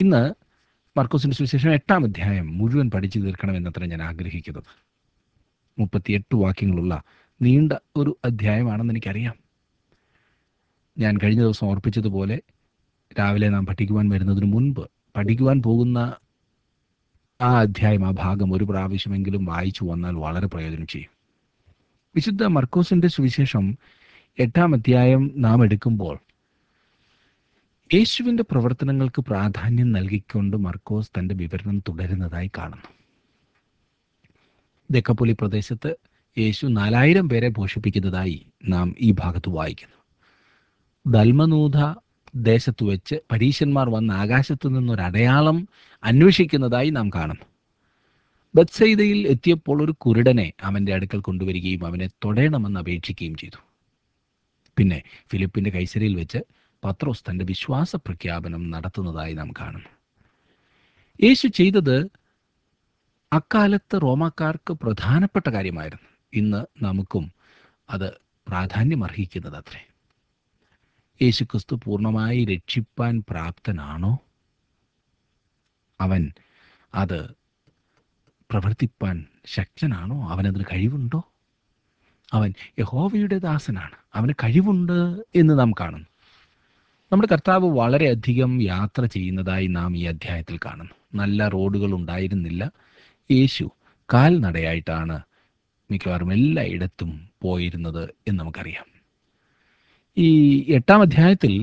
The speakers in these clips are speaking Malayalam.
ഇന്ന് മർക്കോസിന്റെ സുവിശേഷം എട്ടാം അധ്യായം മുഴുവൻ പഠിച്ചു തീർക്കണമെന്നത്ര ഞാൻ ആഗ്രഹിക്കുന്നത് മുപ്പത്തിയെട്ട് വാക്യങ്ങളുള്ള നീണ്ട ഒരു അധ്യായമാണെന്ന് എനിക്കറിയാം ഞാൻ കഴിഞ്ഞ ദിവസം ഓർപ്പിച്ചതുപോലെ രാവിലെ നാം പഠിക്കുവാൻ വരുന്നതിന് മുൻപ് പഠിക്കുവാൻ പോകുന്ന ആ അധ്യായം ആ ഭാഗം ഒരു പ്രാവശ്യമെങ്കിലും വായിച്ചു വന്നാൽ വളരെ പ്രയോജനം ചെയ്യും വിശുദ്ധ മർക്കോസിന്റെ സുവിശേഷം എട്ടാം അധ്യായം നാം എടുക്കുമ്പോൾ യേശുവിന്റെ പ്രവർത്തനങ്ങൾക്ക് പ്രാധാന്യം നൽകിക്കൊണ്ട് മർക്കോസ് തന്റെ വിവരണം തുടരുന്നതായി കാണുന്നു ദക്കപ്പൊലി പ്രദേശത്ത് യേശു നാലായിരം പേരെ പോഷിപ്പിക്കുന്നതായി നാം ഈ ഭാഗത്ത് വായിക്കുന്നു ദൽമനൂധ ദേശത്ത് വെച്ച് പരീശന്മാർ വന്ന് ആകാശത്തു നിന്നൊരു അടയാളം അന്വേഷിക്കുന്നതായി നാം കാണുന്നു ബത്സൈദയിൽ എത്തിയപ്പോൾ ഒരു കുരുടനെ അവന്റെ അടുക്കൽ കൊണ്ടുവരികയും അവനെ തൊടയണമെന്ന് അപേക്ഷിക്കുകയും ചെയ്തു പിന്നെ ഫിലിപ്പിന്റെ കൈസരിയിൽ വെച്ച് പത്രോസ് തന്റെ വിശ്വാസ പ്രഖ്യാപനം നടത്തുന്നതായി നാം കാണുന്നു യേശു ചെയ്തത് അക്കാലത്ത് റോമാക്കാർക്ക് പ്രധാനപ്പെട്ട കാര്യമായിരുന്നു ഇന്ന് നമുക്കും അത് പ്രാധാന്യമർഹിക്കുന്നത് അത്രേ യേശുക്രിസ്തു പൂർണ്ണമായി രക്ഷിപ്പാൻ പ്രാപ്തനാണോ അവൻ അത് പ്രവർത്തിപ്പാൻ ശക്തനാണോ അവനതിന് കഴിവുണ്ടോ അവൻ യഹോവയുടെ ദാസനാണ് അവന് കഴിവുണ്ട് എന്ന് നാം കാണുന്നു നമ്മുടെ കർത്താവ് വളരെയധികം യാത്ര ചെയ്യുന്നതായി നാം ഈ അധ്യായത്തിൽ കാണുന്നു നല്ല റോഡുകൾ ഉണ്ടായിരുന്നില്ല യേശു കാൽനടയായിട്ടാണ് മിക്കവാറും എല്ലായിടത്തും പോയിരുന്നത് എന്ന് നമുക്കറിയാം ഈ എട്ടാം അധ്യായത്തിൽ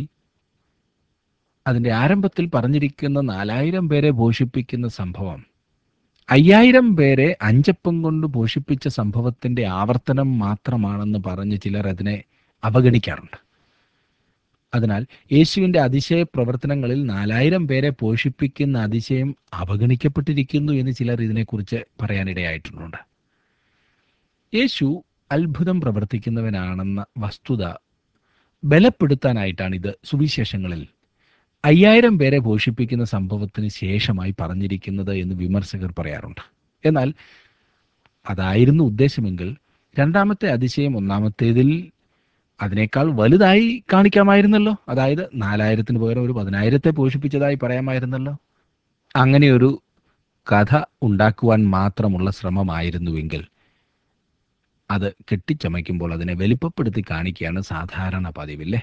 അതിൻ്റെ ആരംഭത്തിൽ പറഞ്ഞിരിക്കുന്ന നാലായിരം പേരെ പോഷിപ്പിക്കുന്ന സംഭവം അയ്യായിരം പേരെ അഞ്ചപ്പം കൊണ്ട് പോഷിപ്പിച്ച സംഭവത്തിന്റെ ആവർത്തനം മാത്രമാണെന്ന് പറഞ്ഞ് ചിലർ അതിനെ അവഗണിക്കാറുണ്ട് അതിനാൽ യേശുവിന്റെ അതിശയ പ്രവർത്തനങ്ങളിൽ നാലായിരം പേരെ പോഷിപ്പിക്കുന്ന അതിശയം അവഗണിക്കപ്പെട്ടിരിക്കുന്നു എന്ന് ചിലർ ഇതിനെക്കുറിച്ച് പറയാനിടയായിട്ടുണ്ട് യേശു അത്ഭുതം പ്രവർത്തിക്കുന്നവനാണെന്ന വസ്തുത ബലപ്പെടുത്താനായിട്ടാണ് ഇത് സുവിശേഷങ്ങളിൽ അയ്യായിരം പേരെ പോഷിപ്പിക്കുന്ന സംഭവത്തിന് ശേഷമായി പറഞ്ഞിരിക്കുന്നത് എന്ന് വിമർശകർ പറയാറുണ്ട് എന്നാൽ അതായിരുന്നു ഉദ്ദേശമെങ്കിൽ രണ്ടാമത്തെ അതിശയം ഒന്നാമത്തേതിൽ അതിനേക്കാൾ വലുതായി കാണിക്കാമായിരുന്നല്ലോ അതായത് നാലായിരത്തിന് പകരം ഒരു പതിനായിരത്തെ പോഷിപ്പിച്ചതായി പറയാമായിരുന്നല്ലോ അങ്ങനെയൊരു കഥ ഉണ്ടാക്കുവാൻ മാത്രമുള്ള ശ്രമമായിരുന്നുവെങ്കിൽ അത് കെട്ടിച്ചമയ്ക്കുമ്പോൾ അതിനെ വലിപ്പപ്പെടുത്തി കാണിക്കുകയാണ് സാധാരണ പതിവില്ലേ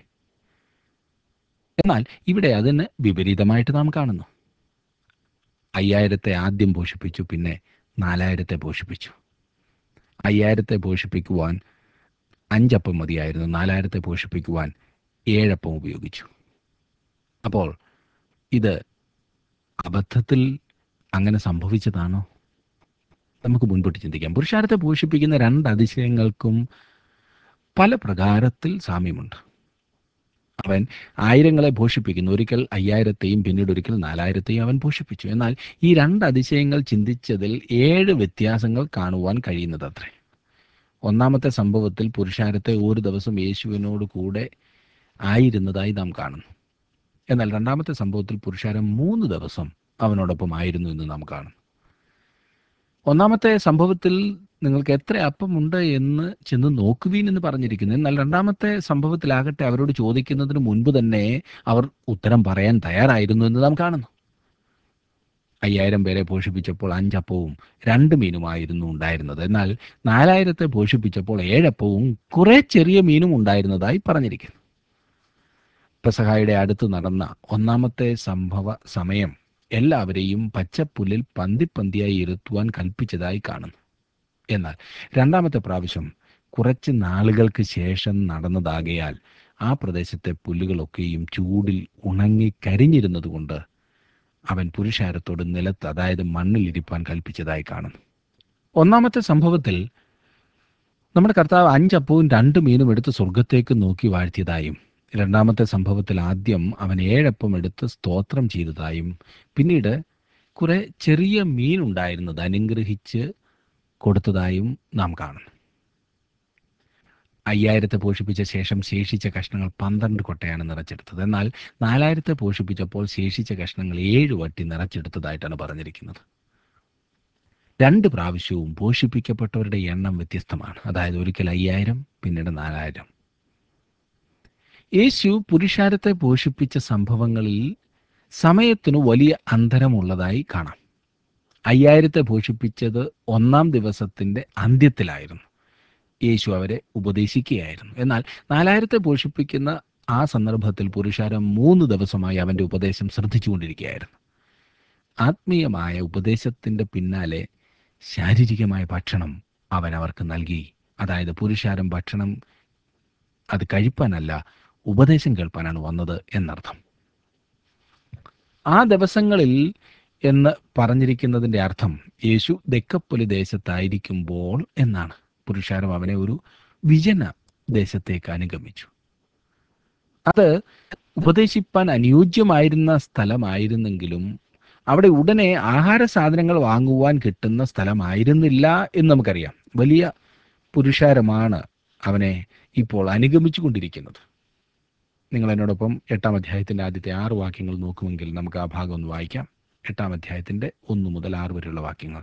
എന്നാൽ ഇവിടെ അതിന് വിപരീതമായിട്ട് നാം കാണുന്നു അയ്യായിരത്തെ ആദ്യം പോഷിപ്പിച്ചു പിന്നെ നാലായിരത്തെ പോഷിപ്പിച്ചു അയ്യായിരത്തെ പോഷിപ്പിക്കുവാൻ അഞ്ചപ്പം മതിയായിരുന്നു നാലായിരത്തെ പോഷിപ്പിക്കുവാൻ ഏഴപ്പം ഉപയോഗിച്ചു അപ്പോൾ ഇത് അബദ്ധത്തിൽ അങ്ങനെ സംഭവിച്ചതാണോ നമുക്ക് മുൻപോട്ട് ചിന്തിക്കാം പുരുഷാരത്തെ പോഷിപ്പിക്കുന്ന രണ്ട് അതിശയങ്ങൾക്കും പല പ്രകാരത്തിൽ സാമ്യമുണ്ട് അവൻ ആയിരങ്ങളെ പോഷിപ്പിക്കുന്നു ഒരിക്കൽ അയ്യായിരത്തെയും പിന്നീട് ഒരിക്കൽ നാലായിരത്തെയും അവൻ പോഷിപ്പിച്ചു എന്നാൽ ഈ രണ്ട് അതിശയങ്ങൾ ചിന്തിച്ചതിൽ ഏഴ് വ്യത്യാസങ്ങൾ കാണുവാൻ കഴിയുന്നത് അത്രേ ഒന്നാമത്തെ സംഭവത്തിൽ പുരുഷാരത്തെ ഒരു ദിവസം യേശുവിനോട് കൂടെ ആയിരുന്നതായി നാം കാണുന്നു എന്നാൽ രണ്ടാമത്തെ സംഭവത്തിൽ പുരുഷാരം മൂന്ന് ദിവസം അവനോടൊപ്പം ആയിരുന്നു എന്ന് നാം കാണുന്നു ഒന്നാമത്തെ സംഭവത്തിൽ നിങ്ങൾക്ക് എത്ര അപ്പമുണ്ട് എന്ന് ചെന്ന് നോക്കുവീൻ എന്ന് പറഞ്ഞിരിക്കുന്നു എന്നാൽ രണ്ടാമത്തെ സംഭവത്തിലാകട്ടെ അവരോട് ചോദിക്കുന്നതിന് മുൻപ് തന്നെ അവർ ഉത്തരം പറയാൻ തയ്യാറായിരുന്നു എന്ന് നാം കാണുന്നു അയ്യായിരം പേരെ പോഷിപ്പിച്ചപ്പോൾ അഞ്ചപ്പവും രണ്ട് മീനുമായിരുന്നു ഉണ്ടായിരുന്നത് എന്നാൽ നാലായിരത്തെ പോഷിപ്പിച്ചപ്പോൾ ഏഴപ്പവും കുറെ ചെറിയ മീനും ഉണ്ടായിരുന്നതായി പറഞ്ഞിരിക്കുന്നു പെസഹായുടെ അടുത്ത് നടന്ന ഒന്നാമത്തെ സംഭവ സമയം എല്ലാവരെയും പച്ചപ്പുല്ലിൽ പന്തിപ്പന്തിയായി ഇരുത്തുവാൻ കൽപ്പിച്ചതായി കാണുന്നു എന്നാൽ രണ്ടാമത്തെ പ്രാവശ്യം കുറച്ച് നാളുകൾക്ക് ശേഷം നടന്നതാകയാൽ ആ പ്രദേശത്തെ പുല്ലുകളൊക്കെയും ചൂടിൽ ഉണങ്ങി കരിഞ്ഞിരുന്നതുകൊണ്ട് അവൻ പുരുഷാരത്തോട് നിലത്ത് അതായത് മണ്ണിൽ ഇരിപ്പാൻ കൽപ്പിച്ചതായി കാണുന്നു ഒന്നാമത്തെ സംഭവത്തിൽ നമ്മുടെ കർത്താവ് അഞ്ചപ്പവും രണ്ട് മീനും എടുത്ത് സ്വർഗത്തേക്ക് നോക്കി വാഴ്ത്തിയതായും രണ്ടാമത്തെ സംഭവത്തിൽ ആദ്യം അവൻ ഏഴപ്പം എടുത്ത് സ്തോത്രം ചെയ്തതായും പിന്നീട് കുറെ ചെറിയ മീൻ ഉണ്ടായിരുന്നത് അനുഗ്രഹിച്ച് കൊടുത്തതായും നാം കാണുന്നു അയ്യായിരത്തെ പോഷിപ്പിച്ച ശേഷം ശേഷിച്ച കഷ്ണങ്ങൾ പന്ത്രണ്ട് കൊട്ടയാണ് നിറച്ചെടുത്തത് എന്നാൽ നാലായിരത്തെ പോഷിപ്പിച്ചപ്പോൾ ശേഷിച്ച കഷ്ണങ്ങൾ ഏഴ് വട്ടി നിറച്ചെടുത്തതായിട്ടാണ് പറഞ്ഞിരിക്കുന്നത് രണ്ട് പ്രാവശ്യവും പോഷിപ്പിക്കപ്പെട്ടവരുടെ എണ്ണം വ്യത്യസ്തമാണ് അതായത് ഒരിക്കൽ അയ്യായിരം പിന്നീട് നാലായിരം യേശു പുരുഷാരത്തെ പോഷിപ്പിച്ച സംഭവങ്ങളിൽ സമയത്തിനു വലിയ അന്തരമുള്ളതായി കാണാം അയ്യായിരത്തെ പോഷിപ്പിച്ചത് ഒന്നാം ദിവസത്തിൻ്റെ അന്ത്യത്തിലായിരുന്നു യേശു അവരെ ഉപദേശിക്കുകയായിരുന്നു എന്നാൽ നാലായിരത്തെ പോഷിപ്പിക്കുന്ന ആ സന്ദർഭത്തിൽ പുരുഷാരം മൂന്ന് ദിവസമായി അവൻ്റെ ഉപദേശം ശ്രദ്ധിച്ചുകൊണ്ടിരിക്കുകയായിരുന്നു ആത്മീയമായ ഉപദേശത്തിൻ്റെ പിന്നാലെ ശാരീരികമായ ഭക്ഷണം അവൻ അവർക്ക് നൽകി അതായത് പുരുഷാരം ഭക്ഷണം അത് കഴിപ്പാനല്ല ഉപദേശം കേൾപ്പാനാണ് വന്നത് എന്നർത്ഥം ആ ദിവസങ്ങളിൽ എന്ന് പറഞ്ഞിരിക്കുന്നതിൻ്റെ അർത്ഥം യേശു ദക്കപ്പൊലി ദേശത്തായിരിക്കുമ്പോൾ എന്നാണ് പുരുഷാരം അവനെ ഒരു വിജന ദേശത്തേക്ക് അനുഗമിച്ചു അത് ഉപദേശിപ്പാൻ അനുയോജ്യമായിരുന്ന സ്ഥലമായിരുന്നെങ്കിലും അവിടെ ഉടനെ ആഹാര സാധനങ്ങൾ വാങ്ങുവാൻ കിട്ടുന്ന സ്ഥലമായിരുന്നില്ല എന്ന് നമുക്കറിയാം വലിയ പുരുഷാരമാണ് അവനെ ഇപ്പോൾ അനുഗമിച്ചു കൊണ്ടിരിക്കുന്നത് നിങ്ങൾ എന്നോടൊപ്പം എട്ടാം അധ്യായത്തിൻ്റെ ആദ്യത്തെ ആറ് വാക്യങ്ങൾ നോക്കുമെങ്കിൽ നമുക്ക് ആ ഭാഗം ഒന്ന് വായിക്കാം എട്ടാം അധ്യായത്തിൻ്റെ ഒന്ന് മുതൽ ആറ് വരെയുള്ള വാക്യങ്ങൾ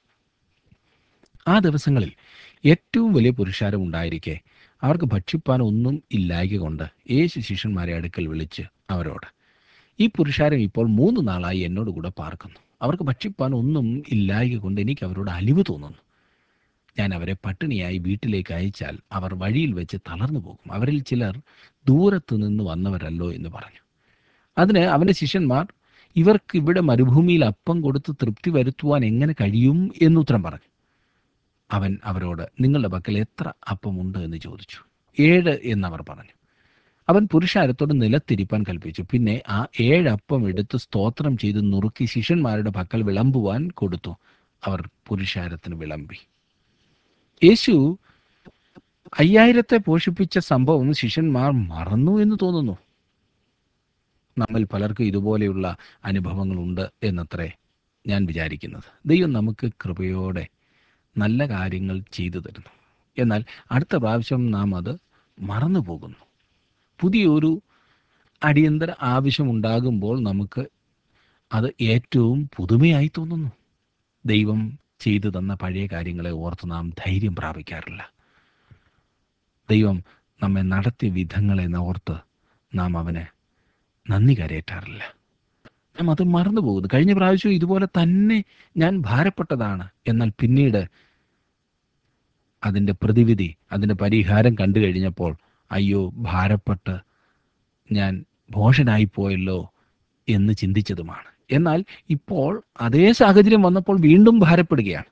ആ ദിവസങ്ങളിൽ ഏറ്റവും വലിയ പുരുഷാരം ഉണ്ടായിരിക്കെ അവർക്ക് ഭക്ഷിപ്പാൻ ഒന്നും ഇല്ലായ്ക കൊണ്ട് യേശു ശിഷ്യന്മാരെ അടുക്കൽ വിളിച്ച് അവരോട് ഈ പുരുഷാരം ഇപ്പോൾ മൂന്ന് നാളായി എന്നോട് കൂടെ പാർക്കുന്നു അവർക്ക് ഭക്ഷിപ്പാൻ ഒന്നും ഇല്ലായ്ക കൊണ്ട് എനിക്ക് അവരോട് അലിവ് തോന്നുന്നു ഞാൻ അവരെ പട്ടിണിയായി വീട്ടിലേക്ക് അയച്ചാൽ അവർ വഴിയിൽ വെച്ച് തളർന്നു പോകും അവരിൽ ചിലർ ദൂരത്തു നിന്ന് വന്നവരല്ലോ എന്ന് പറഞ്ഞു അതിന് അവൻ്റെ ശിഷ്യന്മാർ ഇവർക്ക് ഇവിടെ മരുഭൂമിയിൽ അപ്പം കൊടുത്ത് തൃപ്തി വരുത്തുവാൻ എങ്ങനെ കഴിയും എന്നുത്തരം പറഞ്ഞു അവൻ അവരോട് നിങ്ങളുടെ പക്കൽ എത്ര അപ്പമുണ്ട് എന്ന് ചോദിച്ചു ഏഴ് എന്നവർ പറഞ്ഞു അവൻ പുരുഷാരത്തോട് നിലത്തിരിപ്പാൻ കൽപ്പിച്ചു പിന്നെ ആ ഏഴപ്പം എടുത്ത് സ്തോത്രം ചെയ്ത് നുറുക്കി ശിഷ്യന്മാരുടെ പക്കൽ വിളമ്പുവാൻ കൊടുത്തു അവർ പുരുഷാരത്തിന് വിളമ്പി യേശു അയ്യായിരത്തെ പോഷിപ്പിച്ച സംഭവം ശിഷ്യന്മാർ മറന്നു എന്ന് തോന്നുന്നു നമ്മിൽ പലർക്കും ഇതുപോലെയുള്ള അനുഭവങ്ങളുണ്ട് എന്നത്രേ ഞാൻ വിചാരിക്കുന്നത് ദൈവം നമുക്ക് കൃപയോടെ നല്ല കാര്യങ്ങൾ ചെയ്തു തരുന്നു എന്നാൽ അടുത്ത പ്രാവശ്യം നാം അത് മറന്നു പോകുന്നു പുതിയൊരു അടിയന്തര ആവശ്യമുണ്ടാകുമ്പോൾ നമുക്ക് അത് ഏറ്റവും പുതുമയായി തോന്നുന്നു ദൈവം ചെയ്തു തന്ന പഴയ കാര്യങ്ങളെ ഓർത്ത് നാം ധൈര്യം പ്രാപിക്കാറില്ല ദൈവം നമ്മെ നടത്തിയ വിധങ്ങളെ ഓർത്ത് നാം അവന് നന്ദി കരയറ്റാറില്ല നാം അത് മറന്നു പോകുന്നു കഴിഞ്ഞ പ്രാവശ്യം ഇതുപോലെ തന്നെ ഞാൻ ഭാരപ്പെട്ടതാണ് എന്നാൽ പിന്നീട് അതിൻ്റെ പ്രതിവിധി അതിൻ്റെ പരിഹാരം കണ്ടു കഴിഞ്ഞപ്പോൾ അയ്യോ ഭാരപ്പെട്ട് ഞാൻ ഭോഷനായിപ്പോയല്ലോ എന്ന് ചിന്തിച്ചതുമാണ് എന്നാൽ ഇപ്പോൾ അതേ സാഹചര്യം വന്നപ്പോൾ വീണ്ടും ഭാരപ്പെടുകയാണ്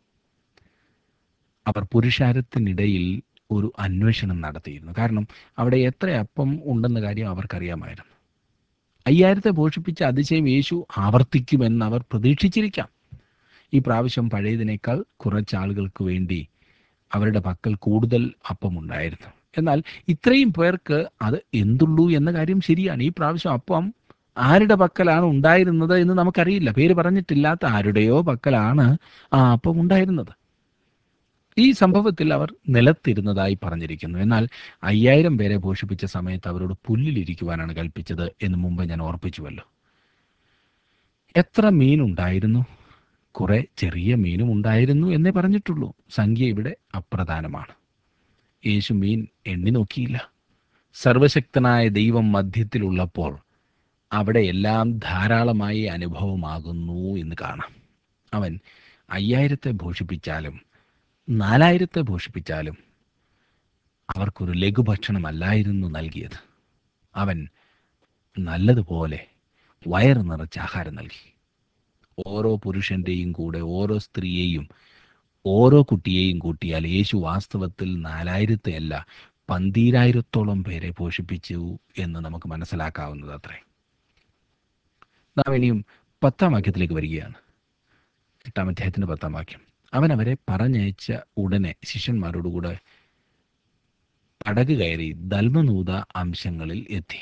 അവർ പുരുഷാരത്തിനിടയിൽ ഒരു അന്വേഷണം നടത്തിയിരുന്നു കാരണം അവിടെ എത്ര അപ്പം ഉണ്ടെന്ന കാര്യം അവർക്കറിയാമായിരുന്നു അയ്യായിരത്തെ പോഷിപ്പിച്ച അതിശയം യേശു ആവർത്തിക്കുമെന്ന് അവർ പ്രതീക്ഷിച്ചിരിക്കാം ഈ പ്രാവശ്യം പഴയതിനേക്കാൾ കുറച്ച് ആളുകൾക്ക് വേണ്ടി അവരുടെ പക്കൽ കൂടുതൽ അപ്പമുണ്ടായിരുന്നു എന്നാൽ ഇത്രയും പേർക്ക് അത് എന്തുള്ളൂ എന്ന കാര്യം ശരിയാണ് ഈ പ്രാവശ്യം അപ്പം ആരുടെ പക്കലാണ് ഉണ്ടായിരുന്നത് എന്ന് നമുക്കറിയില്ല പേര് പറഞ്ഞിട്ടില്ലാത്ത ആരുടെയോ പക്കലാണ് ആ അപ്പം ഉണ്ടായിരുന്നത് ഈ സംഭവത്തിൽ അവർ നിലത്തിരുന്നതായി പറഞ്ഞിരിക്കുന്നു എന്നാൽ അയ്യായിരം പേരെ പോഷിപ്പിച്ച സമയത്ത് അവരോട് പുല്ലിലിരിക്കുവാനാണ് കൽപ്പിച്ചത് എന്ന് മുമ്പ് ഞാൻ ഓർപ്പിച്ചുവല്ലോ എത്ര മീനുണ്ടായിരുന്നു കുറെ ചെറിയ മീനും ഉണ്ടായിരുന്നു എന്നേ പറഞ്ഞിട്ടുള്ളൂ സംഖ്യ ഇവിടെ അപ്രധാനമാണ് യേശു മീൻ എണ്ണി നോക്കിയില്ല സർവശക്തനായ ദൈവം മധ്യത്തിലുള്ളപ്പോൾ അവിടെ എല്ലാം ധാരാളമായി അനുഭവമാകുന്നു എന്ന് കാണാം അവൻ അയ്യായിരത്തെ ഭോഷിപ്പിച്ചാലും നാലായിരത്തെ ഭോഷിപ്പിച്ചാലും അവർക്കൊരു ലഘുഭക്ഷണമല്ലായിരുന്നു നൽകിയത് അവൻ നല്ലതുപോലെ വയറ് നിറച്ച് ആഹാരം നൽകി ഓരോ പുരുഷൻ്റെയും കൂടെ ഓരോ സ്ത്രീയെയും ഓരോ കുട്ടിയെയും കൂട്ടിയാൽ യേശു വാസ്തവത്തിൽ നാലായിരത്തെ അല്ല പന്തീരായിരത്തോളം പേരെ പോഷിപ്പിച്ചു എന്ന് നമുക്ക് മനസ്സിലാക്കാവുന്നത് അത്രേ നാം ഇനിയും പത്താം വാക്യത്തിലേക്ക് വരികയാണ് എട്ടാം അധ്യായത്തിൻ്റെ പത്താം വാക്യം അവൻ അവരെ പറഞ്ഞയച്ച ഉടനെ ശിഷ്യന്മാരോടുകൂടെ പടക് കയറി ദൽമനൂത അംശങ്ങളിൽ എത്തി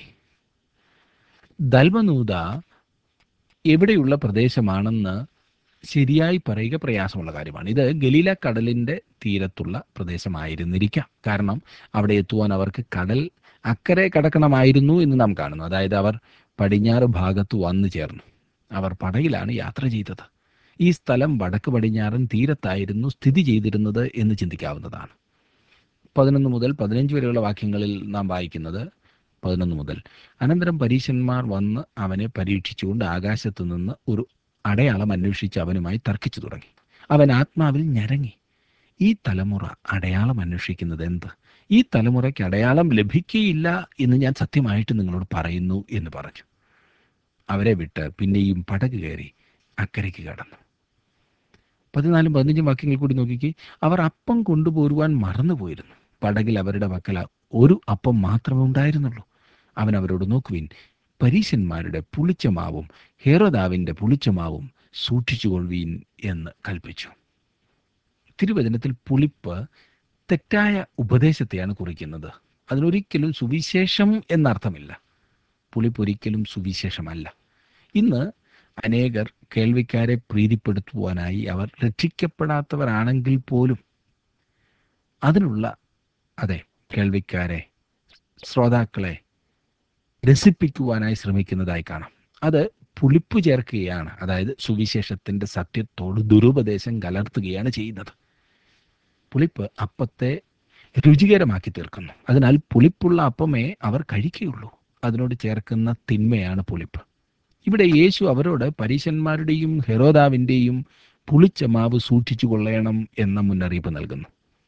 ദൽമനൂത എവിടെയുള്ള പ്രദേശമാണെന്ന് ശരിയായി പറയുക പ്രയാസമുള്ള കാര്യമാണ് ഇത് ഗലീല കടലിൻ്റെ തീരത്തുള്ള പ്രദേശമായിരുന്നിരിക്കാം കാരണം അവിടെ എത്തുവാൻ അവർക്ക് കടൽ അക്കരെ കടക്കണമായിരുന്നു എന്ന് നാം കാണുന്നു അതായത് അവർ പടിഞ്ഞാറ് ഭാഗത്ത് വന്നു ചേർന്നു അവർ പടകിലാണ് യാത്ര ചെയ്തത് ഈ സ്ഥലം വടക്ക് പടിഞ്ഞാറൻ തീരത്തായിരുന്നു സ്ഥിതി ചെയ്തിരുന്നത് എന്ന് ചിന്തിക്കാവുന്നതാണ് പതിനൊന്ന് മുതൽ പതിനഞ്ച് വരെയുള്ള വാക്യങ്ങളിൽ നാം വായിക്കുന്നത് പതിനൊന്ന് മുതൽ അനന്തരം പരീശന്മാർ വന്ന് അവനെ പരീക്ഷിച്ചുകൊണ്ട് ആകാശത്തു നിന്ന് ഒരു അടയാളം അന്വേഷിച്ച് അവനുമായി തർക്കിച്ചു തുടങ്ങി അവൻ ആത്മാവിൽ ഞരങ്ങി ഈ തലമുറ അടയാളം അന്വേഷിക്കുന്നത് എന്ത് ഈ തലമുറയ്ക്ക് അടയാളം ലഭിക്കുകയില്ല എന്ന് ഞാൻ സത്യമായിട്ട് നിങ്ങളോട് പറയുന്നു എന്ന് പറഞ്ഞു അവരെ വിട്ട് പിന്നെയും പടക് കയറി അക്കരയ്ക്ക് കടന്നു പതിനാലും പതിനഞ്ചും വാക്യങ്ങൾ കൂടി നോക്കിക്കേ അവർ അപ്പം കൊണ്ടുപോരുവാൻ മറന്നുപോയിരുന്നു പടകിൽ അവരുടെ പക്കല ഒരു അപ്പം മാത്രമേ ഉണ്ടായിരുന്നുള്ളൂ അവൻ അവരോട് നോക്കുവിൻ പരീശന്മാരുടെ പുളിച്ച മാവും ഹേറോദാവിൻ്റെ പുളിച്ച മാവും സൂക്ഷിച്ചുകൊള്ളുവീൻ എന്ന് കൽപ്പിച്ചു തിരുവചനത്തിൽ പുളിപ്പ് തെറ്റായ ഉപദേശത്തെയാണ് കുറിക്കുന്നത് അതിനൊരിക്കലും സുവിശേഷം എന്നർത്ഥമില്ല പുളിപ്പ് ഒരിക്കലും സുവിശേഷമല്ല ഇന്ന് അനേകർ കേൾവിക്കാരെ പ്രീതിപ്പെടുത്തുവാനായി അവർ രക്ഷിക്കപ്പെടാത്തവരാണെങ്കിൽ പോലും അതിനുള്ള അതെ കേൾവിക്കാരെ ശ്രോതാക്കളെ രസിപ്പിക്കുവാനായി ശ്രമിക്കുന്നതായി കാണാം അത് പുളിപ്പ് ചേർക്കുകയാണ് അതായത് സുവിശേഷത്തിന്റെ സത്യത്തോട് ദുരുപദേശം കലർത്തുകയാണ് ചെയ്യുന്നത് പുളിപ്പ് അപ്പത്തെ രുചികരമാക്കി തീർക്കുന്നു അതിനാൽ പുളിപ്പുള്ള അപ്പമേ അവർ കഴിക്കുകയുള്ളൂ അതിനോട് ചേർക്കുന്ന തിന്മയാണ് പുളിപ്പ് ഇവിടെ യേശു അവരോട് പരീശന്മാരുടെയും ഹെറോദാവിൻ്റെയും പുളിച്ച മാവ് സൂക്ഷിച്ചു കൊള്ളണം എന്ന മുന്നറിയിപ്പ് നൽകുന്നു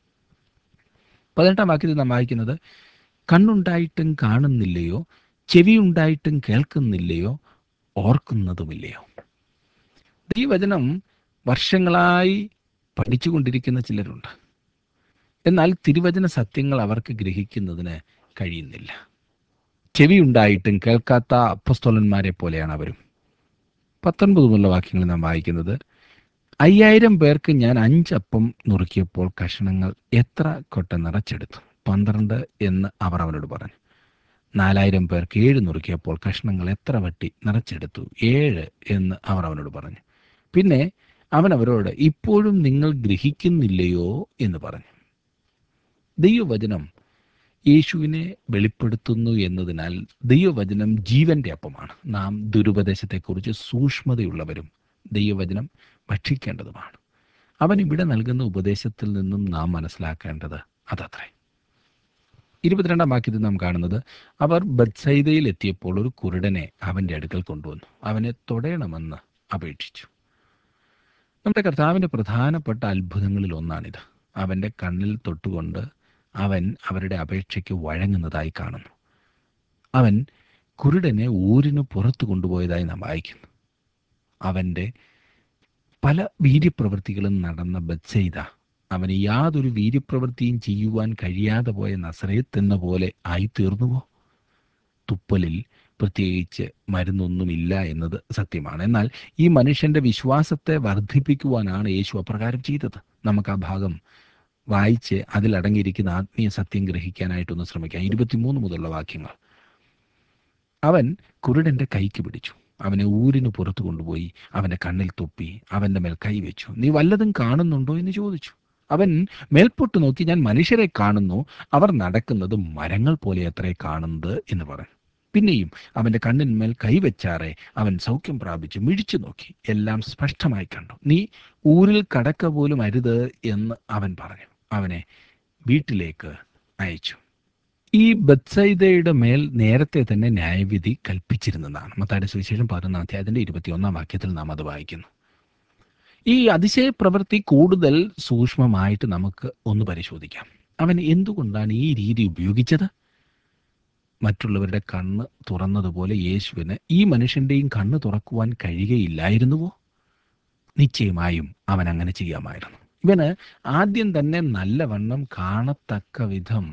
പതിനെട്ടാം വാക്യത്തിൽ നാം വായിക്കുന്നത് കണ്ണുണ്ടായിട്ടും കാണുന്നില്ലയോ ചെവിയുണ്ടായിട്ടും കേൾക്കുന്നില്ലയോ ഓർക്കുന്നതുമില്ലയോ ഈ വചനം വർഷങ്ങളായി പഠിച്ചുകൊണ്ടിരിക്കുന്ന ചിലരുണ്ട് എന്നാൽ തിരുവചന സത്യങ്ങൾ അവർക്ക് ഗ്രഹിക്കുന്നതിന് കഴിയുന്നില്ല ചെവിയുണ്ടായിട്ടും കേൾക്കാത്ത അപ്പസ്തോലന്മാരെ പോലെയാണ് അവരും പത്തൊൻപത് മുതലുള്ള വാക്യങ്ങൾ നാം വായിക്കുന്നത് അയ്യായിരം പേർക്ക് ഞാൻ അഞ്ചപ്പം നുറുക്കിയപ്പോൾ കഷണങ്ങൾ എത്ര കൊട്ട നിറച്ചെടുത്തു പന്ത്രണ്ട് എന്ന് അവർ അവനോട് പറഞ്ഞു നാലായിരം പേർക്ക് ഏഴ് നുറുക്കിയപ്പോൾ കഷ്ണങ്ങൾ എത്ര വട്ടി നിറച്ചെടുത്തു ഏഴ് എന്ന് അവർ അവനോട് പറഞ്ഞു പിന്നെ അവൻ അവരോട് ഇപ്പോഴും നിങ്ങൾ ഗ്രഹിക്കുന്നില്ലയോ എന്ന് പറഞ്ഞു ദൈവവചനം യേശുവിനെ വെളിപ്പെടുത്തുന്നു എന്നതിനാൽ ദൈവവചനം ജീവന്റെ അപ്പമാണ് നാം ദുരുപദേശത്തെക്കുറിച്ച് സൂക്ഷ്മതയുള്ളവരും ദൈവവചനം ഭക്ഷിക്കേണ്ടതുമാണ് അവൻ ഇവിടെ നൽകുന്ന ഉപദേശത്തിൽ നിന്നും നാം മനസ്സിലാക്കേണ്ടത് അതത്രേ ഇരുപത്തിരണ്ടാം വാക്യത്തിൽ നാം കാണുന്നത് അവർ ബത്സൈദയിൽ എത്തിയപ്പോൾ ഒരു കുരുടനെ അവന്റെ അടുക്കൽ കൊണ്ടുവന്നു അവനെ തൊടയണമെന്ന് അപേക്ഷിച്ചു നമ്മുടെ കർത്താവിൻ്റെ പ്രധാനപ്പെട്ട അത്ഭുതങ്ങളിൽ ഒന്നാണിത് അവൻ്റെ കണ്ണിൽ തൊട്ടുകൊണ്ട് അവൻ അവരുടെ അപേക്ഷയ്ക്ക് വഴങ്ങുന്നതായി കാണുന്നു അവൻ കുരുടനെ ഊരിന് പുറത്തു കൊണ്ടുപോയതായി നാം വായിക്കുന്നു അവൻ്റെ പല വീര്യപ്രവൃത്തികളും നടന്ന ബത്സൈദ അവന് യാതൊരു വീര്യപ്രവൃത്തിയും ചെയ്യുവാൻ കഴിയാതെ പോയ നസറയത്ത് എന്ന പോലെ ആയിത്തീർന്നുവോ തുപ്പലിൽ പ്രത്യേകിച്ച് മരുന്നൊന്നുമില്ല എന്നത് സത്യമാണ് എന്നാൽ ഈ മനുഷ്യന്റെ വിശ്വാസത്തെ വർദ്ധിപ്പിക്കുവാനാണ് യേശു അപ്രകാരം ചെയ്തത് നമുക്ക് ആ ഭാഗം വായിച്ച് അതിലടങ്ങിയിരിക്കുന്ന ആത്മീയ സത്യം ഗ്രഹിക്കാനായിട്ടൊന്ന് ശ്രമിക്കാം ഇരുപത്തിമൂന്ന് മുതലുള്ള വാക്യങ്ങൾ അവൻ കുരുടന്റെ കൈക്ക് പിടിച്ചു അവനെ ഊരിന് പുറത്തു കൊണ്ടുപോയി അവന്റെ കണ്ണിൽ തുപ്പി അവന്റെ മേൽ കൈവച്ചു നീ വല്ലതും കാണുന്നുണ്ടോ എന്ന് ചോദിച്ചു അവൻ മേൽപോട്ട് നോക്കി ഞാൻ മനുഷ്യരെ കാണുന്നു അവർ നടക്കുന്നത് മരങ്ങൾ പോലെ അത്രേ കാണുന്നത് എന്ന് പറഞ്ഞു പിന്നെയും അവന്റെ കണ്ണിന്മേൽ കൈവച്ചാറെ അവൻ സൗഖ്യം പ്രാപിച്ചു മിഴിച്ചു നോക്കി എല്ലാം സ്പഷ്ടമായി കണ്ടു നീ ഊരിൽ കടക്ക പോലും അരുത് എന്ന് അവൻ പറഞ്ഞു അവനെ വീട്ടിലേക്ക് അയച്ചു ഈ ബത്സൈദയുടെ മേൽ നേരത്തെ തന്നെ ന്യായവിധി കൽപ്പിച്ചിരുന്നതാണ് മത്തായുടെ സുവിശേഷം പതിനൊന്നാം അധ്യായത്തിന്റെ ഇരുപത്തിയൊന്നാം വാക്യത്തിൽ നാം അത് വായിക്കുന്നു ഈ അതിശയ പ്രവൃത്തി കൂടുതൽ സൂക്ഷ്മമായിട്ട് നമുക്ക് ഒന്ന് പരിശോധിക്കാം അവൻ എന്തുകൊണ്ടാണ് ഈ രീതി ഉപയോഗിച്ചത് മറ്റുള്ളവരുടെ കണ്ണ് തുറന്നതുപോലെ യേശുവിന് ഈ മനുഷ്യന്റെയും കണ്ണ് തുറക്കുവാൻ കഴിയുകയില്ലായിരുന്നുവോ നിശ്ചയമായും അവൻ അങ്ങനെ ചെയ്യാമായിരുന്നു ഇവന് ആദ്യം തന്നെ നല്ലവണ്ണം കാണത്തക്ക വിധം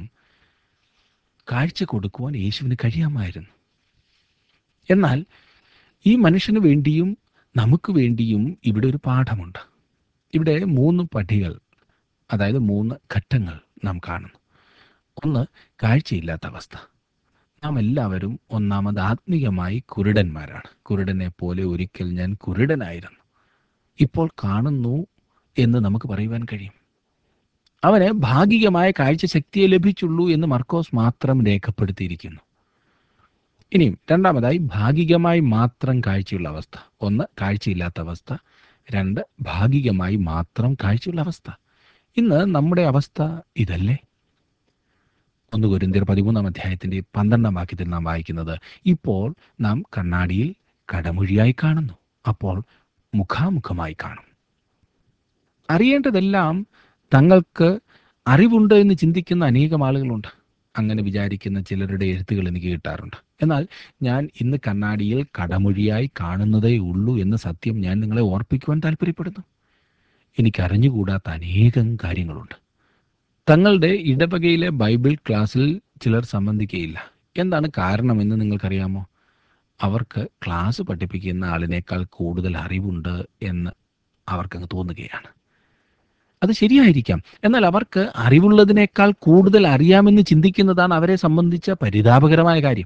കാഴ്ച കൊടുക്കുവാൻ യേശുവിന് കഴിയാമായിരുന്നു എന്നാൽ ഈ മനുഷ്യന് വേണ്ടിയും നമുക്ക് വേണ്ടിയും ഇവിടെ ഒരു പാഠമുണ്ട് ഇവിടെ മൂന്ന് പടികൾ അതായത് മൂന്ന് ഘട്ടങ്ങൾ നാം കാണുന്നു ഒന്ന് കാഴ്ചയില്ലാത്ത അവസ്ഥ നാം എല്ലാവരും ഒന്നാമത് ആത്മീയമായി കുരുടന്മാരാണ് കുരുടനെ പോലെ ഒരിക്കൽ ഞാൻ കുരുടനായിരുന്നു ഇപ്പോൾ കാണുന്നു എന്ന് നമുക്ക് പറയുവാൻ കഴിയും അവന് ഭാഗികമായ കാഴ്ചശക്തിയെ ലഭിച്ചുള്ളൂ എന്ന് മർക്കോസ് മാത്രം രേഖപ്പെടുത്തിയിരിക്കുന്നു ഇനിയും രണ്ടാമതായി ഭാഗികമായി മാത്രം കാഴ്ചയുള്ള അവസ്ഥ ഒന്ന് കാഴ്ചയില്ലാത്ത അവസ്ഥ രണ്ട് ഭാഗികമായി മാത്രം കാഴ്ചയുള്ള അവസ്ഥ ഇന്ന് നമ്മുടെ അവസ്ഥ ഇതല്ലേ ഒന്ന് കുരിന്തിയർ പതിമൂന്നാം അധ്യായത്തിന്റെ പന്ത്രണ്ടാം വാക്യത്തിൽ നാം വായിക്കുന്നത് ഇപ്പോൾ നാം കണ്ണാടിയിൽ കടമൊഴിയായി കാണുന്നു അപ്പോൾ മുഖാമുഖമായി കാണും അറിയേണ്ടതെല്ലാം തങ്ങൾക്ക് അറിവുണ്ട് എന്ന് ചിന്തിക്കുന്ന അനേകം ആളുകളുണ്ട് അങ്ങനെ വിചാരിക്കുന്ന ചിലരുടെ എഴുത്തുകൾ എനിക്ക് കിട്ടാറുണ്ട് എന്നാൽ ഞാൻ ഇന്ന് കണ്ണാടിയിൽ കടമൊഴിയായി കാണുന്നതേ ഉള്ളൂ എന്ന സത്യം ഞാൻ നിങ്ങളെ ഓർപ്പിക്കുവാൻ താല്പര്യപ്പെടുന്നു എനിക്ക് അറിഞ്ഞുകൂടാത്ത അനേകം കാര്യങ്ങളുണ്ട് തങ്ങളുടെ ഇടവകയിലെ ബൈബിൾ ക്ലാസ്സിൽ ചിലർ സംബന്ധിക്കുകയില്ല എന്താണ് കാരണമെന്ന് നിങ്ങൾക്കറിയാമോ അവർക്ക് ക്ലാസ് പഠിപ്പിക്കുന്ന ആളിനേക്കാൾ കൂടുതൽ അറിവുണ്ട് എന്ന് അവർക്കങ്ങ് തോന്നുകയാണ് അത് ശരിയായിരിക്കാം എന്നാൽ അവർക്ക് അറിവുള്ളതിനേക്കാൾ കൂടുതൽ അറിയാമെന്ന് ചിന്തിക്കുന്നതാണ് അവരെ സംബന്ധിച്ച പരിതാപകരമായ കാര്യം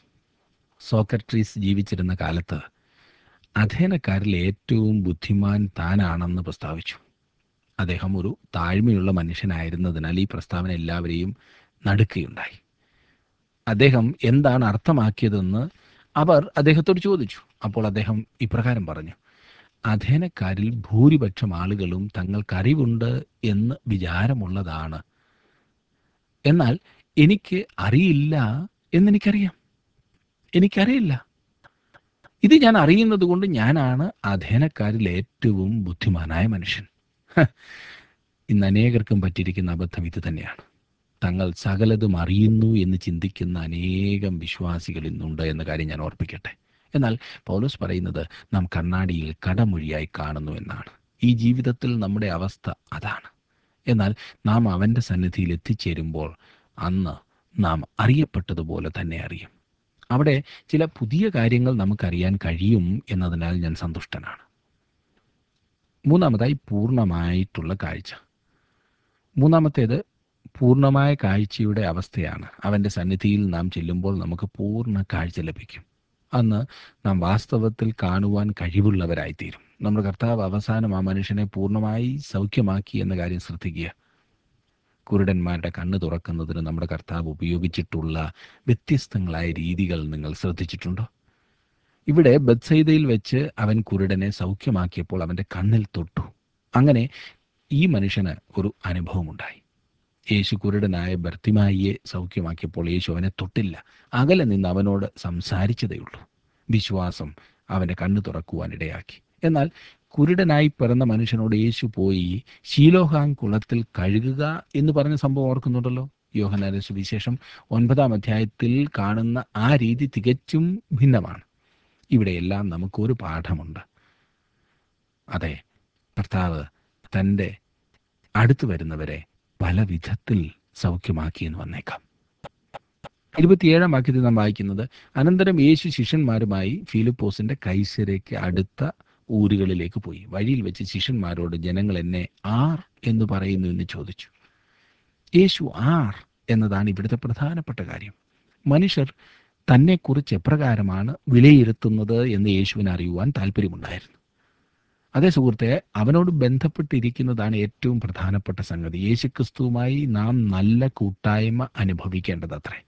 സോക്രട്ടീസ് ജീവിച്ചിരുന്ന കാലത്ത് അധേനക്കാരിൽ ഏറ്റവും ബുദ്ധിമാൻ താനാണെന്ന് പ്രസ്താവിച്ചു അദ്ദേഹം ഒരു താഴ്മയുള്ള മനുഷ്യനായിരുന്നതിനാൽ ഈ പ്രസ്താവന എല്ലാവരെയും നടുക്കുകയുണ്ടായി അദ്ദേഹം എന്താണ് അർത്ഥമാക്കിയതെന്ന് അവർ അദ്ദേഹത്തോട് ചോദിച്ചു അപ്പോൾ അദ്ദേഹം ഇപ്രകാരം പറഞ്ഞു അധേനക്കാരിൽ ഭൂരിപക്ഷം ആളുകളും തങ്ങൾക്കറിവുണ്ട് എന്ന് വിചാരമുള്ളതാണ് എന്നാൽ എനിക്ക് അറിയില്ല എന്നെനിക്കറിയാം എനിക്കറിയില്ല ഇത് ഞാൻ അറിയുന്നത് കൊണ്ട് ഞാനാണ് അധേനക്കാരിൽ ഏറ്റവും ബുദ്ധിമാനായ മനുഷ്യൻ ഹ, ഇന്ന് അനേകർക്കും പറ്റിയിരിക്കുന്ന അബദ്ധം ഇത് തന്നെയാണ് തങ്ങൾ സകലതും അറിയുന്നു എന്ന് ചിന്തിക്കുന്ന അനേകം വിശ്വാസികൾ ഇന്നുണ്ട് എന്ന കാര്യം ഞാൻ ഓർപ്പിക്കട്ടെ എന്നാൽ പൗലോസ് പറയുന്നത് നാം കണ്ണാടിയിൽ കടമൊഴിയായി കാണുന്നു എന്നാണ് ഈ ജീവിതത്തിൽ നമ്മുടെ അവസ്ഥ അതാണ് എന്നാൽ നാം അവൻ്റെ സന്നിധിയിൽ എത്തിച്ചേരുമ്പോൾ അന്ന് നാം അറിയപ്പെട്ടതുപോലെ തന്നെ അറിയും അവിടെ ചില പുതിയ കാര്യങ്ങൾ നമുക്കറിയാൻ കഴിയും എന്നതിനാൽ ഞാൻ സന്തുഷ്ടനാണ് മൂന്നാമതായി പൂർണ്ണമായിട്ടുള്ള കാഴ്ച മൂന്നാമത്തേത് പൂർണ്ണമായ കാഴ്ചയുടെ അവസ്ഥയാണ് അവൻ്റെ സന്നിധിയിൽ നാം ചെല്ലുമ്പോൾ നമുക്ക് പൂർണ്ണ കാഴ്ച ലഭിക്കും അന്ന് നാം വാസ്തവത്തിൽ കാണുവാൻ കഴിവുള്ളവരായിത്തീരും നമ്മുടെ കർത്താവ് അവസാനം ആ മനുഷ്യനെ പൂർണ്ണമായി സൗഖ്യമാക്കി എന്ന കാര്യം ശ്രദ്ധിക്കുക കുരുടന്മാരുടെ കണ്ണ് തുറക്കുന്നതിന് നമ്മുടെ കർത്താവ് ഉപയോഗിച്ചിട്ടുള്ള വ്യത്യസ്തങ്ങളായ രീതികൾ നിങ്ങൾ ശ്രദ്ധിച്ചിട്ടുണ്ടോ ഇവിടെ ബത്സൈദയിൽ വെച്ച് അവൻ കുരുടനെ സൗഖ്യമാക്കിയപ്പോൾ അവൻ്റെ കണ്ണിൽ തൊട്ടു അങ്ങനെ ഈ മനുഷ്യന് ഒരു അനുഭവമുണ്ടായി യേശു കുരുടനായ ബർത്തിമായിയെ സൗഖ്യമാക്കിയപ്പോൾ യേശു അവനെ തൊട്ടില്ല അകലെ നിന്ന് അവനോട് സംസാരിച്ചതേയുള്ളൂ വിശ്വാസം അവൻ്റെ കണ്ണ് തുറക്കുവാൻ ഇടയാക്കി എന്നാൽ കുരുടനായി പിറന്ന മനുഷ്യനോട് യേശു പോയി ശീലോഹാങ് കുളത്തിൽ കഴുകുക എന്ന് പറഞ്ഞ സംഭവം ഓർക്കുന്നുണ്ടല്ലോ യോഹനാന്റെ സുവിശേഷം ഒൻപതാം അധ്യായത്തിൽ കാണുന്ന ആ രീതി തികച്ചും ഭിന്നമാണ് ഇവിടെയെല്ലാം നമുക്കൊരു പാഠമുണ്ട് അതെ കർത്താവ് തൻ്റെ അടുത്തു വരുന്നവരെ പല വിധത്തിൽ സൗഖ്യമാക്കിയെന്ന് വന്നേക്കാം ഇരുപത്തിയേഴാം വാക്യത്തിൽ നാം വായിക്കുന്നത് അനന്തരം യേശു ശിഷ്യന്മാരുമായി ഫിലിപ്പോസിന്റെ കൈസരയ്ക്ക് അടുത്ത ഊരുകളിലേക്ക് പോയി വഴിയിൽ വെച്ച് ശിഷ്യന്മാരോട് ജനങ്ങൾ എന്നെ ആർ എന്ന് പറയുന്നു എന്ന് ചോദിച്ചു യേശു ആർ എന്നതാണ് ഇവിടുത്തെ പ്രധാനപ്പെട്ട കാര്യം മനുഷ്യർ തന്നെക്കുറിച്ച് എപ്രകാരമാണ് വിലയിരുത്തുന്നത് എന്ന് യേശുവിന് അറിയുവാൻ താല്പര്യമുണ്ടായിരുന്നു അതേ സുഹൃത്തെ അവനോട് ബന്ധപ്പെട്ടിരിക്കുന്നതാണ് ഏറ്റവും പ്രധാനപ്പെട്ട സംഗതി യേശുക്രിസ്തുവുമായി നാം നല്ല കൂട്ടായ്മ അനുഭവിക്കേണ്ടത് അത്രേ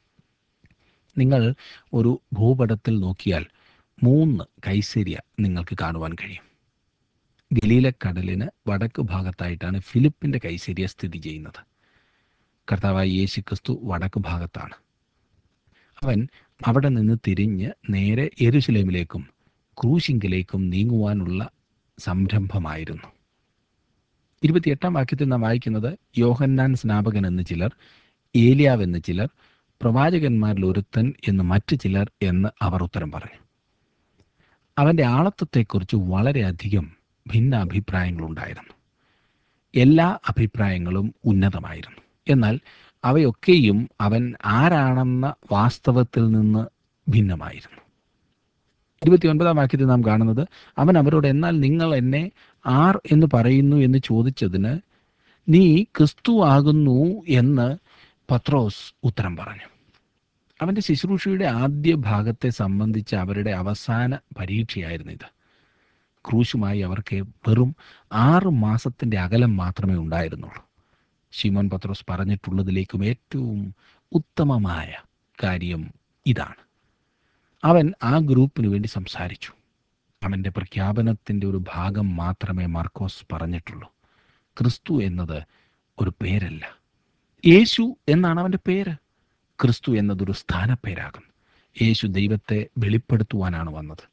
നിങ്ങൾ ഒരു ഭൂപടത്തിൽ നോക്കിയാൽ മൂന്ന് കൈസരിയ നിങ്ങൾക്ക് കാണുവാൻ കഴിയും ഗലീലക്കടലിന് വടക്ക് ഭാഗത്തായിട്ടാണ് ഫിലിപ്പിന്റെ കൈസരിയ സ്ഥിതി ചെയ്യുന്നത് കർത്താവായ യേശു ക്രിസ്തു വടക്ക് ഭാഗത്താണ് അവൻ അവിടെ നിന്ന് തിരിഞ്ഞ് നേരെ യെരുശലേമിലേക്കും ക്രൂശിങ്കിലേക്കും നീങ്ങുവാനുള്ള സംരംഭമായിരുന്നു ഇരുപത്തിയെട്ടാം വാക്യത്തിൽ നാം വായിക്കുന്നത് യോഹന്നാൻ സ്നാപകൻ എന്ന് ചിലർ ഏലിയാവ് എന്ന് ചിലർ പ്രവാചകന്മാരിൽ ഒരുത്തൻ എന്ന് മറ്റു ചിലർ എന്ന് അവർ ഉത്തരം പറഞ്ഞു അവൻ്റെ ആളത്വത്തെക്കുറിച്ച് വളരെയധികം ഭിന്ന അഭിപ്രായങ്ങളുണ്ടായിരുന്നു എല്ലാ അഭിപ്രായങ്ങളും ഉന്നതമായിരുന്നു എന്നാൽ അവയൊക്കെയും അവൻ ആരാണെന്ന വാസ്തവത്തിൽ നിന്ന് ഭിന്നമായിരുന്നു ഇരുപത്തിയൊൻപതാം വാക്യത്തിൽ നാം കാണുന്നത് അവൻ അവരോട് എന്നാൽ നിങ്ങൾ എന്നെ ആർ എന്ന് പറയുന്നു എന്ന് ചോദിച്ചതിന് നീ ക്രിസ്തു ആകുന്നു എന്ന് പത്രോസ് ഉത്തരം പറഞ്ഞു അവൻ്റെ ശുശ്രൂഷയുടെ ആദ്യ ഭാഗത്തെ സംബന്ധിച്ച് അവരുടെ അവസാന പരീക്ഷയായിരുന്നു ഇത് ക്രൂശുമായി അവർക്ക് വെറും ആറ് മാസത്തിൻ്റെ അകലം മാത്രമേ ഉണ്ടായിരുന്നുള്ളൂ ശിമോൻ പത്രോസ് പറഞ്ഞിട്ടുള്ളതിലേക്കും ഏറ്റവും ഉത്തമമായ കാര്യം ഇതാണ് അവൻ ആ ഗ്രൂപ്പിന് വേണ്ടി സംസാരിച്ചു അവൻ്റെ പ്രഖ്യാപനത്തിൻ്റെ ഒരു ഭാഗം മാത്രമേ മാർക്കോസ് പറഞ്ഞിട്ടുള്ളൂ ക്രിസ്തു എന്നത് ഒരു പേരല്ല യേശു എന്നാണ് അവൻ്റെ പേര് ക്രിസ്തു എന്നതൊരു സ്ഥാനപ്പേരാകുന്നു യേശു ദൈവത്തെ വെളിപ്പെടുത്തുവാനാണ് വന്നത്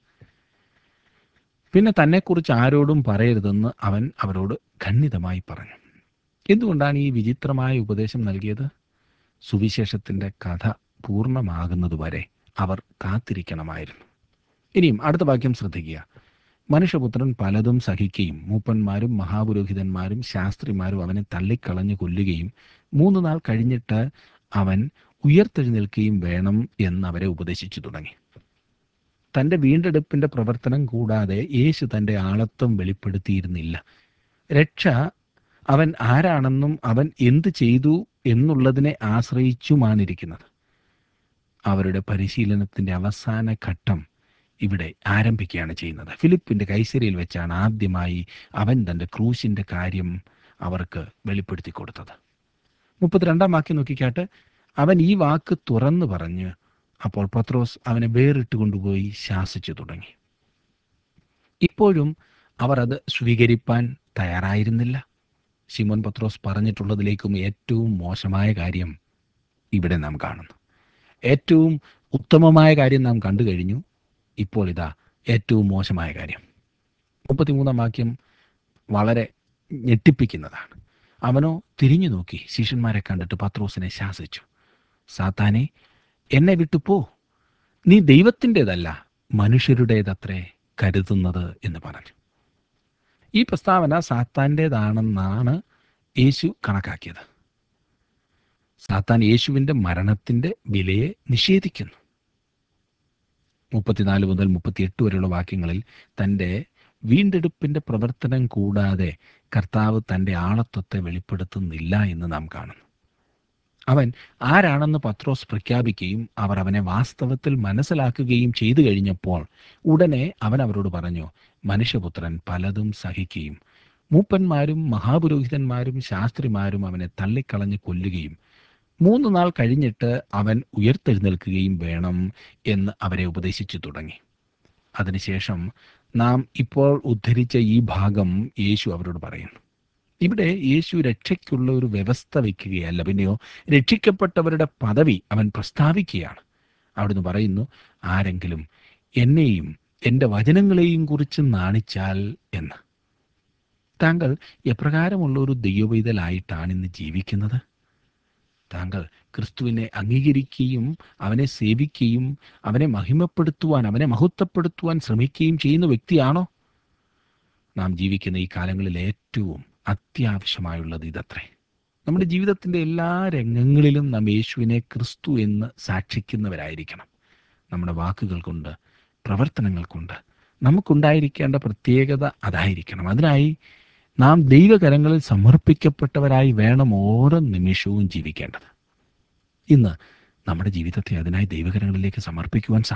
പിന്നെ തന്നെക്കുറിച്ച് ആരോടും പറയരുതെന്ന് അവൻ അവരോട് ഖണ്ഡിതമായി പറഞ്ഞു എന്തുകൊണ്ടാണ് ഈ വിചിത്രമായ ഉപദേശം നൽകിയത് സുവിശേഷത്തിൻ്റെ കഥ പൂർണ്ണമാകുന്നതുവരെ അവർ കാത്തിരിക്കണമായിരുന്നു ഇനിയും അടുത്ത വാക്യം ശ്രദ്ധിക്കുക മനുഷ്യപുത്രൻ പലതും സഹിക്കുകയും മൂപ്പന്മാരും മഹാപുരോഹിതന്മാരും ശാസ്ത്രിമാരും അവനെ തള്ളിക്കളഞ്ഞു കൊല്ലുകയും മൂന്ന് നാൾ കഴിഞ്ഞിട്ട് അവൻ ഉയർത്തെഴുന്നേൽക്കുകയും വേണം എന്ന് അവരെ ഉപദേശിച്ചു തുടങ്ങി തൻ്റെ വീണ്ടെടുപ്പിൻ്റെ പ്രവർത്തനം കൂടാതെ യേശു തൻ്റെ ആളത്വം വെളിപ്പെടുത്തിയിരുന്നില്ല രക്ഷ അവൻ ആരാണെന്നും അവൻ എന്ത് ചെയ്തു എന്നുള്ളതിനെ ആശ്രയിച്ചുമാണിരിക്കുന്നത് അവരുടെ പരിശീലനത്തിൻ്റെ അവസാന ഘട്ടം ഇവിടെ ആരംഭിക്കുകയാണ് ചെയ്യുന്നത് ഫിലിപ്പിൻ്റെ കൈസരിയിൽ വെച്ചാണ് ആദ്യമായി അവൻ തൻ്റെ ക്രൂശിൻ്റെ കാര്യം അവർക്ക് വെളിപ്പെടുത്തി കൊടുത്തത് മുപ്പത്തിരണ്ടാം വാക്യം നോക്കിക്കാട്ട് അവൻ ഈ വാക്ക് തുറന്നു പറഞ്ഞ് അപ്പോൾ പത്രോസ് അവനെ വേറിട്ട് കൊണ്ടുപോയി ശാസിച്ചു തുടങ്ങി ഇപ്പോഴും അവർ അത് സ്വീകരിപ്പാൻ തയ്യാറായിരുന്നില്ല ശിമോൻ പത്രോസ് പറഞ്ഞിട്ടുള്ളതിലേക്കും ഏറ്റവും മോശമായ കാര്യം ഇവിടെ നാം കാണുന്നു ഏറ്റവും ഉത്തമമായ കാര്യം നാം കണ്ടു കഴിഞ്ഞു ഇപ്പോൾ ഇതാ ഏറ്റവും മോശമായ കാര്യം മുപ്പത്തിമൂന്നാം വാക്യം വളരെ ഞെട്ടിപ്പിക്കുന്നതാണ് അവനോ തിരിഞ്ഞു നോക്കി ശിഷ്യന്മാരെ കണ്ടിട്ട് പത്രോസിനെ ശാസിച്ചു സാത്താനെ എന്നെ വിട്ടു പോ നീ ദൈവത്തിൻ്റെതല്ല മനുഷ്യരുടേതത്രേ കരുതുന്നത് എന്ന് പറഞ്ഞു ഈ പ്രസ്താവന സാത്താൻ്റേതാണെന്നാണ് യേശു കണക്കാക്കിയത് സാത്താൻ യേശുവിൻ്റെ മരണത്തിൻ്റെ വിലയെ നിഷേധിക്കുന്നു മുപ്പത്തിനാല് മുതൽ മുപ്പത്തിയെട്ട് വരെയുള്ള വാക്യങ്ങളിൽ തൻ്റെ വീണ്ടെടുപ്പിൻ്റെ പ്രവർത്തനം കൂടാതെ കർത്താവ് തൻ്റെ ആളത്വത്തെ വെളിപ്പെടുത്തുന്നില്ല എന്ന് നാം കാണുന്നു അവൻ ആരാണെന്ന് പത്രോസ് പ്രഖ്യാപിക്കുകയും അവർ അവനെ വാസ്തവത്തിൽ മനസ്സിലാക്കുകയും ചെയ്തു കഴിഞ്ഞപ്പോൾ ഉടനെ അവൻ അവരോട് പറഞ്ഞു മനുഷ്യപുത്രൻ പലതും സഹിക്കുകയും മൂപ്പന്മാരും മഹാപുരോഹിതന്മാരും ശാസ്ത്രിമാരും അവനെ തള്ളിക്കളഞ്ഞ് കൊല്ലുകയും മൂന്ന് നാൾ കഴിഞ്ഞിട്ട് അവൻ ഉയർത്തെഴുന്നേൽക്കുകയും വേണം എന്ന് അവരെ ഉപദേശിച്ചു തുടങ്ങി അതിനുശേഷം നാം ഇപ്പോൾ ഉദ്ധരിച്ച ഈ ഭാഗം യേശു അവരോട് പറയുന്നു ഇവിടെ യേശു രക്ഷയ്ക്കുള്ള ഒരു വ്യവസ്ഥ വയ്ക്കുകയല്ല പിന്നെയോ രക്ഷിക്കപ്പെട്ടവരുടെ പദവി അവൻ പ്രസ്താവിക്കുകയാണ് അവിടുന്ന് പറയുന്നു ആരെങ്കിലും എന്നെയും എൻ്റെ വചനങ്ങളെയും കുറിച്ച് നാണിച്ചാൽ എന്ന് താങ്കൾ എപ്രകാരമുള്ള ഒരു ദൈവവൈതലായിട്ടാണ് ഇന്ന് ജീവിക്കുന്നത് താങ്കൾ ക്രിസ്തുവിനെ അംഗീകരിക്കുകയും അവനെ സേവിക്കുകയും അവനെ മഹിമപ്പെടുത്തുവാൻ അവനെ മഹത്വപ്പെടുത്തുവാൻ ശ്രമിക്കുകയും ചെയ്യുന്ന വ്യക്തിയാണോ നാം ജീവിക്കുന്ന ഈ കാലങ്ങളിൽ ഏറ്റവും അത്യാവശ്യമായുള്ളത് ഇതത്രേ നമ്മുടെ ജീവിതത്തിൻ്റെ എല്ലാ രംഗങ്ങളിലും നാം യേശുവിനെ ക്രിസ്തു എന്ന് സാക്ഷിക്കുന്നവരായിരിക്കണം നമ്മുടെ വാക്കുകൾ കൊണ്ട് പ്രവർത്തനങ്ങൾ കൊണ്ട് നമുക്കുണ്ടായിരിക്കേണ്ട പ്രത്യേകത അതായിരിക്കണം അതിനായി നാം ദൈവകരങ്ങളിൽ സമർപ്പിക്കപ്പെട്ടവരായി വേണം ഓരോ നിമിഷവും ജീവിക്കേണ്ടത് ഇന്ന് നമ്മുടെ ജീവിതത്തെ അതിനായി ദൈവകരങ്ങളിലേക്ക് സമർപ്പിക്കുവാൻ